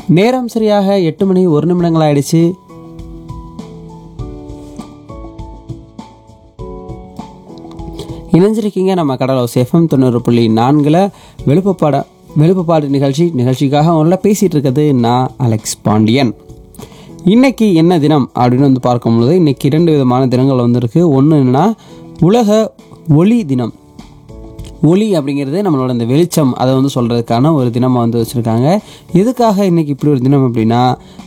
நேரம் சரியாக எட்டு மணி ஒரு நிமிடங்கள் ஆயிடுச்சு இணைஞ்சிருக்கீங்க நம்ம கடலோ எஃப்எம் தொண்ணூறு புள்ளி நான்கில் வெளுப்பப்பாட வெளுப்பப்பாடு நிகழ்ச்சி நிகழ்ச்சிக்காக உங்களோட பேசிகிட்டு இருக்கிறது நான் அலெக்ஸ் பாண்டியன் இன்னைக்கு என்ன தினம் அப்படின்னு வந்து பார்க்கும்பொழுது இன்னைக்கு இரண்டு விதமான தினங்கள் வந்திருக்கு ஒன்று என்னன்னா உலக ஒளி தினம் ஒளி அப்படிங்கிறது நம்மளோட இந்த வெளிச்சம் அதை வந்து சொல்கிறதுக்கான ஒரு தினமாக வந்து வச்சுருக்காங்க எதுக்காக இன்னைக்கு இப்படி ஒரு தினம் அப்படின்னா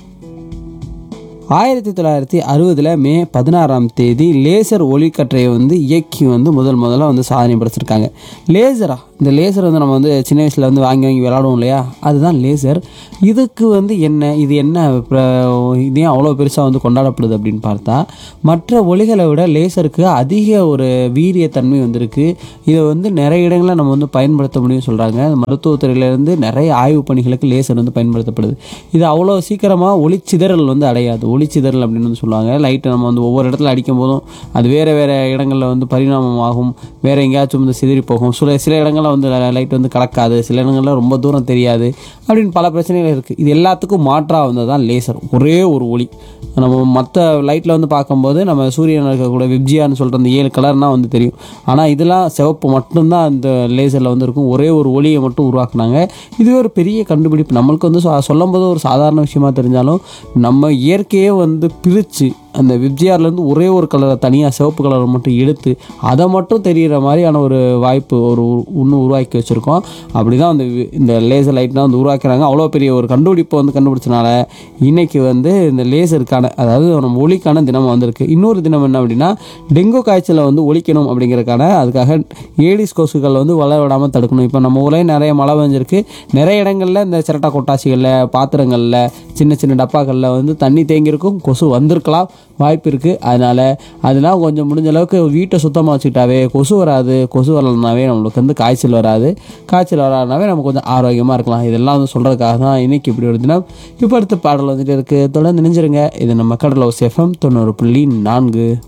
ஆயிரத்தி தொள்ளாயிரத்தி அறுபதில் மே பதினாறாம் தேதி லேசர் ஒளிக்கற்றையை வந்து இயக்கி வந்து முதல் முதல்ல வந்து சாதனை படைச்சிருக்காங்க லேசரா இந்த லேசர் வந்து நம்ம வந்து சின்ன வயசில் வந்து வாங்கி வாங்கி விளாடுவோம் இல்லையா அதுதான் லேசர் இதுக்கு வந்து என்ன இது என்ன பிர- இது ஏன் அவ்வளோ பெருசாக வந்து கொண்டாடப்படுது அப்படின்னு பார்த்தா மற்ற ஒளிகளை விட லேசருக்கு அதிக ஒரு வீரியத்தன்மை வந்திருக்கு இதை வந்து நிறைய இடங்களில் நம்ம வந்து பயன்படுத்த முடியும் சொல்கிறாங்க மருத்துவத்துறையிலேருந்து நிறைய ஆய்வு பணிகளுக்கு லேசர் வந்து பயன்படுத்தப்படுது இது அவ்வளோ சீக்கிரமாக ஒளிச்சிதறல் வந்து அடையாது ஒளிச்சிதறல் அப்படின்னு வந்து சொல்லுவாங்க லைட்டை நம்ம வந்து ஒவ்வொரு இடத்துல அடிக்கும் போதும் அது வேறு வேறு இடங்களில் வந்து பரிணாமம் ஆகும் வேறு எங்கேயாச்சும் வந்து சிதறி போகும் சில சில இடங்களில் வந்து லைட் வந்து கலக்காது சில இடங்களில் ரொம்ப தூரம் தெரியாது அப்படின்னு பல பிரச்சனைகள் இருக்குது இது எல்லாத்துக்கும் மாற்றாக வந்தது தான் லேசர் ஒரே ஒரு ஒளி நம்ம மற்ற லைட்டில் வந்து பார்க்கும்போது நம்ம சூரியன் இருக்கக்கூடிய விப்ஜியான்னு சொல்கிற அந்த ஏழு கலர்னால் வந்து தெரியும் ஆனால் இதெல்லாம் சிவப்பு மட்டும்தான் அந்த லேசரில் வந்து இருக்கும் ஒரே ஒரு ஒளியை மட்டும் உருவாக்குனாங்க இதுவே ஒரு பெரிய கண்டுபிடிப்பு நம்மளுக்கு வந்து சொ- சொல்லும்போது ஒரு சாதாரண விஷயமா தெரிஞ்சாலும் நம்ம இயற்கையே வந்து பிரித்து அந்த விப்ஜிஆர்லேருந்து ஒரே ஒரு கலரை தனியாக சிவப்பு கலரை மட்டும் எடுத்து அதை மட்டும் தெரிகிற மாதிரியான ஒரு வாய்ப்பு ஒரு இன்னும் உருவாக்கி வச்சுருக்கோம் அப்படி தான் அந்த வி- இந்த லேசர் லைட்லாம் வந்து உருவாக்குறாங்க அவ்வளோ பெரிய ஒரு கண்டுபிடிப்பை வந்து கண்டுபிடிச்சனால இன்னைக்கு வந்து இந்த லேசருக்கான அதாவது நம்ம ஒளிக்கான தினம் வந்திருக்கு இன்னொரு தினம் என்ன அப்படின்னா டெங்கு காய்ச்சலை வந்து ஒழிக்கணும் அப்படிங்கிறதுக்கான அதுக்காக ஏடிஸ் கொசுக்கள் வந்து வளர விடாமல் தடுக்கணும் இப்போ நம்ம ஊர்லேயே நிறைய மழை பெஞ்சிருக்கு நிறைய இடங்களில் இந்த சிரட்டா கொட்டாசிகளில் பாத்திரங்களில் சின்ன சின்ன டப்பாக்களில் வந்து தண்ணி தேங்கியிருக்கும் கொசு வந்திருக்கலாம் வாய்ப்பு இருக்குது அதனால் அதெல்லாம் கொஞ்சம் முடிஞ்ச அளவுக்கு வீட்டை சுத்தமாக வச்சுக்கிட்டாவே கொசு வராது கொசு வரலனாவே நம்மளுக்கு வந்து காய்ச்சல் வராது காய்ச்சல் வராதுனாவே நம்ம கொஞ்சம் ஆரோக்கியமாக இருக்கலாம் இதெல்லாம் வந்து சொல்கிறதுக்காக தான் இன்னைக்கு இப்படி ஒரு தினம் இப்போ அடுத்த பாடல் வந்துட்டு இருக்குது தொடர்ந்து நினைஞ்சிருங்க இது நம்ம கடலோ எஃப்எம் தொண்ணூறு புள்ளி நான்கு